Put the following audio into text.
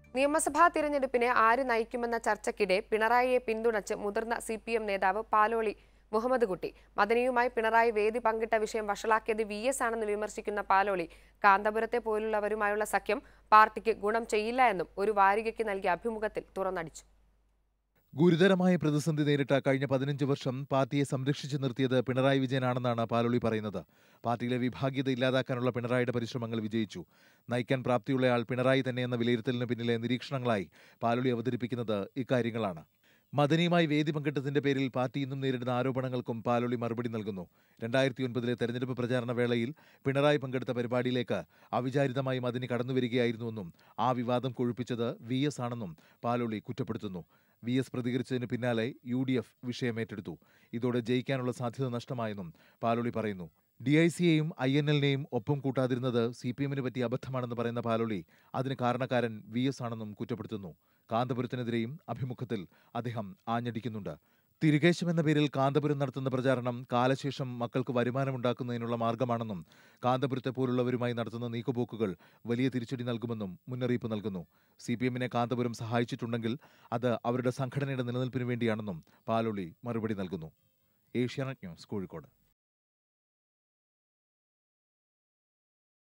നിയമസഭാ തിരഞ്ഞെടുപ്പിനെ ആര് നയിക്കുമെന്ന ചർച്ചയ്ക്കിടെ പിണറായിയെ പിന്തുണച്ച് മുതിർന്ന സി പി എം നേതാവ് പാലോളി മുഹമ്മദ് കുട്ടി മദനിയുമായി പിണറായി വേദി പങ്കിട്ട വിഷയം വഷളാക്കിയത് വി എസ് ആണെന്ന് വിമർശിക്കുന്ന പാലോളി കാന്തപുരത്തെ പോലുള്ളവരുമായുള്ള സഖ്യം പാർട്ടിക്ക് ഗുണം ചെയ്യില്ല എന്നും ഒരു വാരികയ്ക്ക് നൽകിയ അഭിമുഖത്തിൽ തുറന്നടിച്ചു ഗുരുതരമായ പ്രതിസന്ധി നേരിട്ട കഴിഞ്ഞ പതിനഞ്ച് വർഷം പാർട്ടിയെ സംരക്ഷിച്ചു നിർത്തിയത് പിണറായി വിജയനാണെന്നാണ് പാലോളി പറയുന്നത് പാർട്ടിയിലെ വിഭാഗീയത ഇല്ലാതാക്കാനുള്ള പിണറായിയുടെ പരിശ്രമങ്ങൾ വിജയിച്ചു നയിക്കാൻ പ്രാപ്തിയുള്ളയാൾ പിണറായി തന്നെയെന്ന വിലയിരുത്തലിന് പിന്നിലെ നിരീക്ഷണങ്ങളായി പാലോളി അവതരിപ്പിക്കുന്നത് ഇക്കാര്യങ്ങളാണ് മദനിയുമായി വേദി പങ്കിട്ടതിന്റെ പേരിൽ പാർട്ടി ഇന്നും നേരിടുന്ന ആരോപണങ്ങൾക്കും പാലോളി മറുപടി നൽകുന്നു രണ്ടായിരത്തി ഒൻപതിലെ തെരഞ്ഞെടുപ്പ് പ്രചാരണ വേളയിൽ പിണറായി പങ്കെടുത്ത പരിപാടിയിലേക്ക് അവിചാരിതമായി മദനി കടന്നുവരികയായിരുന്നുവെന്നും ആ വിവാദം കൊഴുപ്പിച്ചത് വി എസ് ആണെന്നും പാലോളി കുറ്റപ്പെടുത്തുന്നു വി എസ് പ്രതികരിച്ചതിന് പിന്നാലെ യു ഡി എഫ് വിഷയമേറ്റെടുത്തു ഇതോടെ ജയിക്കാനുള്ള സാധ്യത നഷ്ടമായെന്നും പാലോളി പറയുന്നു ഡി ഐ സിയെയും ഐ എൻ എല്ലിനെയും ഒപ്പം കൂട്ടാതിരുന്നത് സി പി എമ്മിന് പറ്റിയ അബദ്ധമാണെന്ന് പറയുന്ന പാലോളി അതിന് കാരണക്കാരൻ വി എസ് ആണെന്നും കുറ്റപ്പെടുത്തുന്നു കാന്തപുരത്തിനെതിരെയും അഭിമുഖത്തിൽ അദ്ദേഹം ആഞ്ഞടിക്കുന്നുണ്ട് തിരികേശം എന്ന പേരിൽ കാന്തപുരം നടത്തുന്ന പ്രചാരണം കാലശേഷം മക്കൾക്ക് വരുമാനമുണ്ടാക്കുന്നതിനുള്ള മാർഗമാണെന്നും കാന്തപുരത്തെ പോലുള്ളവരുമായി നടത്തുന്ന നീക്കുപോക്കുകൾ വലിയ തിരിച്ചടി നൽകുമെന്നും മുന്നറിയിപ്പ് നൽകുന്നു സി പി എമ്മിനെ കാന്തപുരം സഹായിച്ചിട്ടുണ്ടെങ്കിൽ അത് അവരുടെ സംഘടനയുടെ നിലനിൽപ്പിന് വേണ്ടിയാണെന്നും പാലോളി മറുപടി നൽകുന്നു ഏഷ്യാനെറ്റ് ന്യൂസ് കോഴിക്കോട്